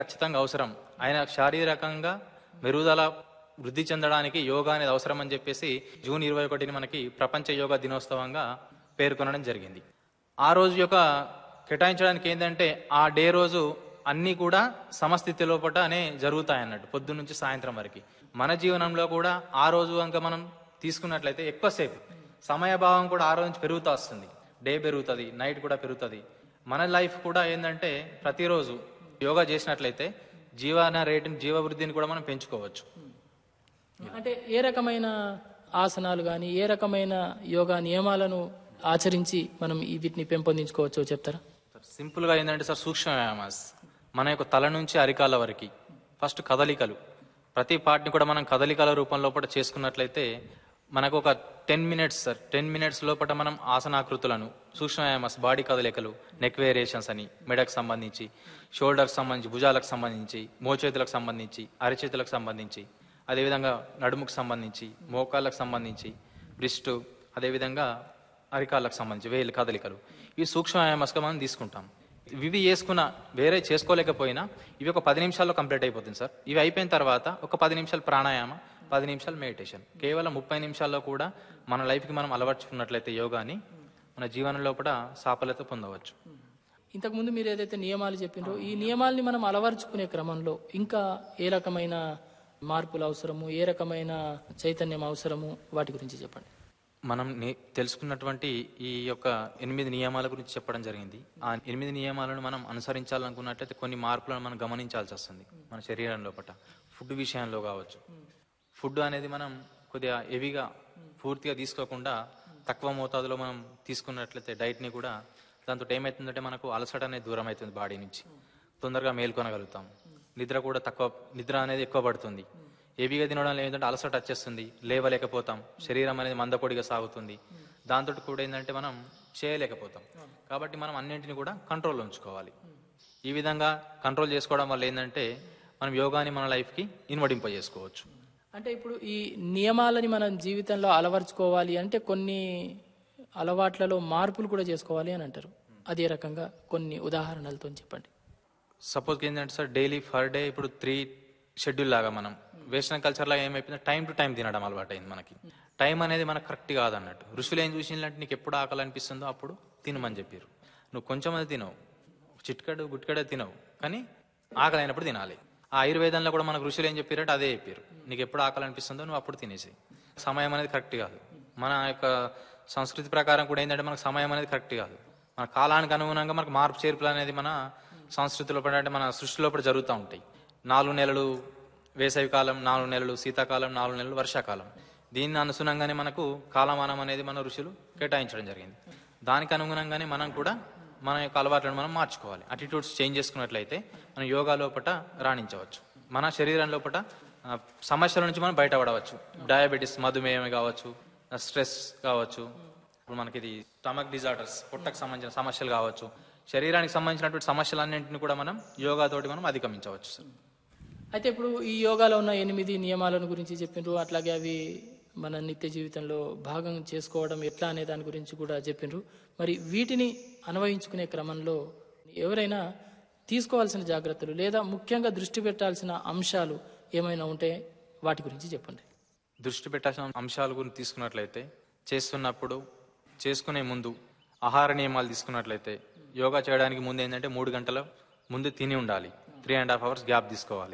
ఖచ్చితంగా అవసరం ఆయన శారీరకంగా మెరుగుదల వృద్ధి చెందడానికి యోగా అనేది అవసరం అని చెప్పేసి జూన్ ఇరవై ఒకటిని మనకి ప్రపంచ యోగా దినోత్సవంగా పేర్కొనడం జరిగింది ఆ రోజు యొక్క కేటాయించడానికి ఏంటంటే ఆ డే రోజు అన్నీ కూడా సమస్థితి లోపటనే జరుగుతాయి అన్నట్టు పొద్దు నుంచి సాయంత్రం వరకు మన జీవనంలో కూడా ఆ రోజు కనుక మనం తీసుకున్నట్లయితే ఎక్కువసేపు సమయభావం కూడా ఆ రోజు నుంచి పెరుగుతూ వస్తుంది డే పెరుగుతుంది నైట్ కూడా పెరుగుతుంది మన లైఫ్ కూడా ఏంటంటే ప్రతిరోజు యోగా చేసినట్లయితే జీవన రేటుని జీవవృద్ధిని కూడా మనం పెంచుకోవచ్చు అంటే ఏ రకమైన ఆసనాలు కానీ ఏ రకమైన యోగా నియమాలను ఆచరించి మనం ఈ వీటిని పెంపొందించుకోవచ్చో చెప్తారా సింపుల్ గా ఏంటంటే సార్ సూక్ష్మ వ్యాయామాస్ మన యొక్క తల నుంచి అరికాల వరకు ఫస్ట్ కదలికలు ప్రతి పార్ట్ని కూడా మనం కదలికల రూపం లోపల చేసుకున్నట్లయితే మనకు ఒక ten minutes sir ten minutes లోపల మనం ఆసనాకృతులను సూక్ష్మ వ్యాయామాస్ బాడీ కదలికలు నెక్ వేరియేషన్స్ అని మెడకు సంబంధించి షోల్డర్కి సంబంధించి భుజాలకు సంబంధించి మోచేతులకు సంబంధించి అరచేతులకు సంబంధించి అదేవిధంగా నడుముకు సంబంధించి మోకాళ్ళకు సంబంధించి బ్రిస్ట్ అదేవిధంగా అరికాళ్ళకు సంబంధించి వేలు కదలికలు ఇవి సూక్ష్మ వ్యాయామస్గా మనం తీసుకుంటాం ఇవి చేసుకున్న వేరే చేసుకోలేకపోయినా ఇవి ఒక పది నిమిషాల్లో కంప్లీట్ అయిపోతుంది సార్ ఇవి అయిపోయిన తర్వాత ఒక పది నిమిషాలు ప్రాణాయామ పది నిమిషాలు మెడిటేషన్ కేవలం ముప్పై నిమిషాల్లో కూడా మన లైఫ్కి మనం అలవర్చుకున్నట్లయితే యోగాని మన జీవనంలో కూడా సాఫల్యత పొందవచ్చు ఇంతకుముందు మీరు ఏదైతే నియమాలు చెప్పిండ్రో ఈ నియమాల్ని మనం అలవర్చుకునే క్రమంలో ఇంకా ఏ రకమైన మార్పులు అవసరము ఏ రకమైన చైతన్యం అవసరము వాటి గురించి చెప్పండి మనం నే- తెలుసుకున్నటువంటి ఈ యొక్క ఎనిమిది నియమాల గురించి చెప్పడం జరిగింది ఆ ఎనిమిది నియమాలను మనం అనుసరించాలనుకున్నట్లయితే కొన్ని మార్పులను మనం గమనించాల్సి వస్తుంది మన శరీరం లోపల ఫుడ్ విషయంలో కావచ్చు ఫుడ్ అనేది మనం కొద్దిగా హెవీగా పూర్తిగా తీసుకోకుండా తక్కువ మోతాదులో మనం తీసుకున్నట్లయితే డైట్ని కూడా దాంతో ఏమవుతుందంటే మనకు అలసట అనేది దూరం అవుతుంది బాడీ నుంచి తొందరగా మేల్కొనగలుగుతాం నిద్ర కూడా తక్కువ నిద్ర అనేది ఎక్కువ పడుతుంది హెవీగా తినడం వల్ల ఏంటంటే అలసట వచ్చేస్తుంది లేవలేకపోతాం శరీరం అనేది మందకొడిగా సాగుతుంది దాంతో కూడా ఏంటంటే మనం చేయలేకపోతాం కాబట్టి మనం అన్నింటిని కూడా కంట్రోల్లో ఉంచుకోవాలి ఈ విధంగా కంట్రోల్ చేసుకోవడం వల్ల ఏంటంటే మనం యోగాని మన లైఫ్కి ఇన్వడింపజేసుకోవచ్చు అంటే ఇప్పుడు ఈ నియమాలని మనం జీవితంలో అలవర్చుకోవాలి అంటే కొన్ని అలవాట్లలో మార్పులు కూడా చేసుకోవాలి అని అంటారు అదే రకంగా కొన్ని ఉదాహరణలతో చెప్పండి సపోజ్ ఏంటంటే సార్ డైలీ ఫర్ డే ఇప్పుడు త్రీ షెడ్యూల్ లాగా మనం వెస్టర్న్ కల్చర్ లాగా ఏమైపోయింది టైం టు టైం తినడం అలవాటు అయింది మనకి టైం అనేది మనకు కరెక్ట్ కాదన్నట్టు ఋషులు ఏం చూసిందంటే నీకు ఎప్పుడు ఆకలి అనిపిస్తుందో అప్పుడు తినమని చెప్పారు నువ్వు కొంచెం అది తినవు చిట్కడు గుట్కడే తినవు కానీ ఆకలి అయినప్పుడు తినాలి ఆ ఆయుర్వేదంలో కూడా మనకు ఋషులు ఏం చెప్పారంటే అదే చెప్పారు నీకు ఎప్పుడు ఆకలి అనిపిస్తుందో నువ్వు అప్పుడు తినేసి సమయం అనేది కరెక్ట్ కాదు మన యొక్క సంస్కృతి ప్రకారం కూడా ఏంటంటే మనకు సమయం అనేది కరెక్ట్ కాదు మన కాలానికి అనుగుణంగా మనకు మార్పు చేర్పులు అనేది మన సంస్కృతిలో పడి అంటే మన సృష్టిలో పడి జరుగుతూ ఉంటాయి నాలుగు నెలలు వేసవి కాలం నాలుగు నెలలు శీతాకాలం నాలుగు నెలలు వర్షాకాలం దీన్ని అనుగుణంగానే మనకు కాలమానం అనేది మన ఋషులు కేటాయించడం జరిగింది దానికి అనుగుణంగానే మనం కూడా మన యొక్క అలవాట్లను మనం మార్చుకోవాలి అటిట్యూడ్స్ చేంజ్ చేసుకున్నట్లయితే మనం యోగా లోపట రాణించవచ్చు మన శరీరం లోపట ఆ, సమస్యల నుంచి మనం బయటపడవచ్చు డయాబెటీస్ మధుమేహం కావచ్చు స్ట్రెస్ కావచ్చు ఇప్పుడు మనకి ఇది స్టమక్ డిజార్డర్స్ పొట్టకు సంబంధించిన సమస్యలు కావచ్చు శరీరానికి సంబంధించినటువంటి సమస్యలన్నింటిని కూడా మనం యోగాతోటి మనం అధిగమించవచ్చు సార్ అయితే ఇప్పుడు ఈ యోగాలో ఉన్న ఎనిమిది నియమాలను గురించి చెప్పిండ్రు అట్లాగే అవి మన నిత్య జీవితంలో భాగం చేసుకోవడం ఎట్లా అనే దాని గురించి కూడా చెప్పిండ్రు మరి వీటిని అన్వయించుకునే క్రమంలో ఎవరైనా తీసుకోవాల్సిన జాగ్రత్తలు లేదా ముఖ్యంగా దృష్టి పెట్టాల్సిన అంశాలు ఏమైనా ఉంటే వాటి గురించి చెప్పండి దృష్టి పెట్టాల్సిన అంశాల గురించి తీసుకున్నట్లయితే చేస్తున్నప్పుడు చేసుకునే ముందు ఆహార నియమాలు తీసుకున్నట్లయితే యోగా చేయడానికి ముందు ఏంటంటే మూడు గంటల ముందు తిని ఉండాలి three and half hours gap తీసుకోవాలి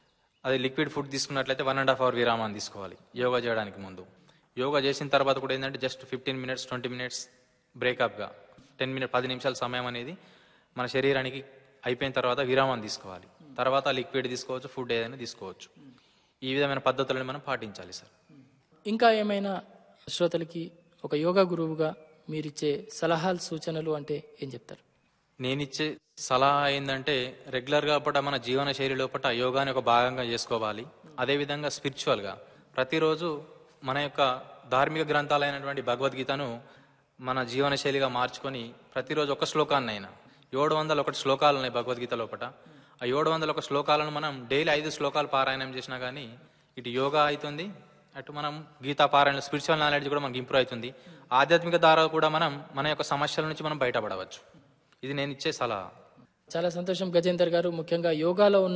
అదే లిక్విడ్ ఫుడ్ తీసుకున్నట్లయితే వన్ అండ్ హాఫ్ అవర్ విరామాన్ని తీసుకోవాలి యోగా చేయడానికి ముందు యోగా చేసిన తర్వాత కూడా ఏంటంటే just fifteen minutes twenty minutes బ్రేకప్గా టెన్ మినిట్ పది నిమిషాల సమయం అనేది మన శరీరానికి అయిపోయిన తర్వాత విరామం తీసుకోవాలి తర్వాత లిక్విడ్ తీసుకోవచ్చు ఫుడ్ ఏదైనా తీసుకోవచ్చు ఈ విధమైన పద్ధతులను మనం పాటించాలి సార్ ఇంకా ఏమైనా శ్రోతలకి ఒక యోగా గురువుగా మీరిచ్చే సలహాలు సూచనలు అంటే ఏం చెప్తారు నేనిచ్చే సలహా ఏంటంటే రెగ్యులర్గా పట మన జీవన శైలి లోపల యోగాని ఒక భాగంగా చేసుకోవాలి అదేవిధంగా స్పిరిచువల్గా ప్రతిరోజు మన యొక్క ధార్మిక గ్రంథాలైనటువంటి భగవద్గీతను మన జీవన శైలిగా మార్చుకొని ప్రతిరోజు ఒక శ్లోకాన్నైనా ఏడు వందల ఒకటి శ్లోకాలు ఉన్నాయి భగవద్గీత లోపల ఆ ఏడు వందల ఒక శ్లోకాలను మనం డైలీ ఐదు శ్లోకాలు పారాయణం చేసినా కానీ ఇటు యోగా అవుతుంది అటు మనం గీతా పారాయణ స్పిరిచువల్ నాలెడ్జ్ కూడా మనకి ఇంప్రూవ్ అవుతుంది ఆధ్యాత్మిక ద్వారా కూడా మనం మన యొక్క సమస్యల నుంచి మనం బయటపడవచ్చు ఇది నేను ఇచ్చే సలహా చాలా సంతోషం గజేందర్ గారు ముఖ్యంగా యోగాలో ఉన్న